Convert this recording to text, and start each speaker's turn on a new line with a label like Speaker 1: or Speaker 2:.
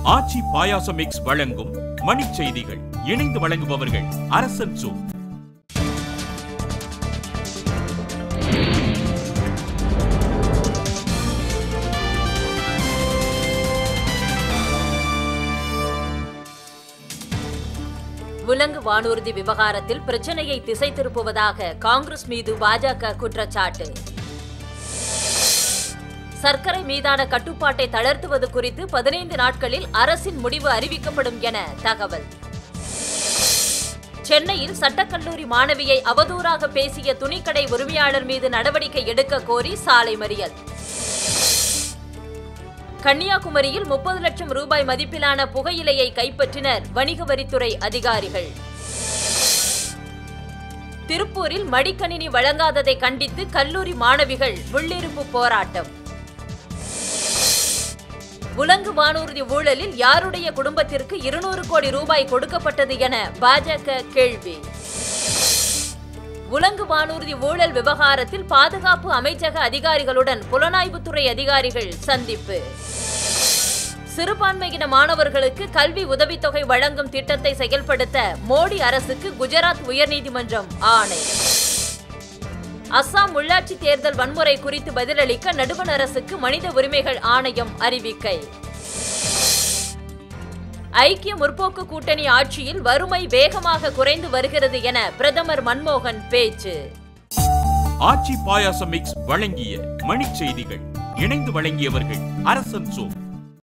Speaker 1: ஆச்சி பாயாசம் mix வழங்கும் மணிச் செய்திகள் இணைந்து வழங்குபவர்கள் அரசன் சூ
Speaker 2: உலங்கு வானூர்தி விவகாரத்தில் பிரச்சனையை திசை திருப்புவதாக காங்கிரஸ் மீது பாஜக குற்றச்சாட்டு சர்க்கரை மீதான கட்டுப்பாட்டை தளர்த்துவது குறித்து பதினைந்து நாட்களில் அரசின் முடிவு அறிவிக்கப்படும் என தகவல் சென்னையில் சட்டக்கல்லூரி மாணவியை அவதூறாக பேசிய துணிக்கடை உரிமையாளர் மீது நடவடிக்கை எடுக்க கோரி சாலை மறியல் கன்னியாகுமரியில் முப்பது லட்சம் ரூபாய் மதிப்பிலான புகையிலையை கைப்பற்றினர் வணிக வரித்துறை அதிகாரிகள் திருப்பூரில் மடிக்கணினி வழங்காததை கண்டித்து கல்லூரி மாணவிகள் உள்ளிருப்பு போராட்டம் உலங்கு வானூர்தி ஊழலில் யாருடைய குடும்பத்திற்கு இருநூறு கோடி ரூபாய் கொடுக்கப்பட்டது என பாஜக கேள்வி உலங்கு வானூர்தி ஊழல் விவகாரத்தில் பாதுகாப்பு அமைச்சக அதிகாரிகளுடன் புலனாய்வுத்துறை அதிகாரிகள் சந்திப்பு சிறுபான்மையின மாணவர்களுக்கு கல்வி உதவித்தொகை வழங்கும் திட்டத்தை செயல்படுத்த மோடி அரசுக்கு குஜராத் உயர்நீதிமன்றம் ஆணை அஸ்ஸாம் உள்ளாட்சி தேர்தல் வன்முறை குறித்து பதிலளிக்க நடுவண் அரசுக்கு மனித உரிமைகள் ஆணையம் அறிவிக்கை ஐக்கிய முற்போக்கு கூட்டணி ஆட்சியில் வறுமை வேகமாக குறைந்து வருகிறது என பிரதமர் மன்மோகன் பேச்சு
Speaker 1: ஆச்சி பாயாசம் மிக்ஸ் வழங்கிய மணிச் செய்திகள் இணைந்து வழங்கியவர்கள் அரசன் சூ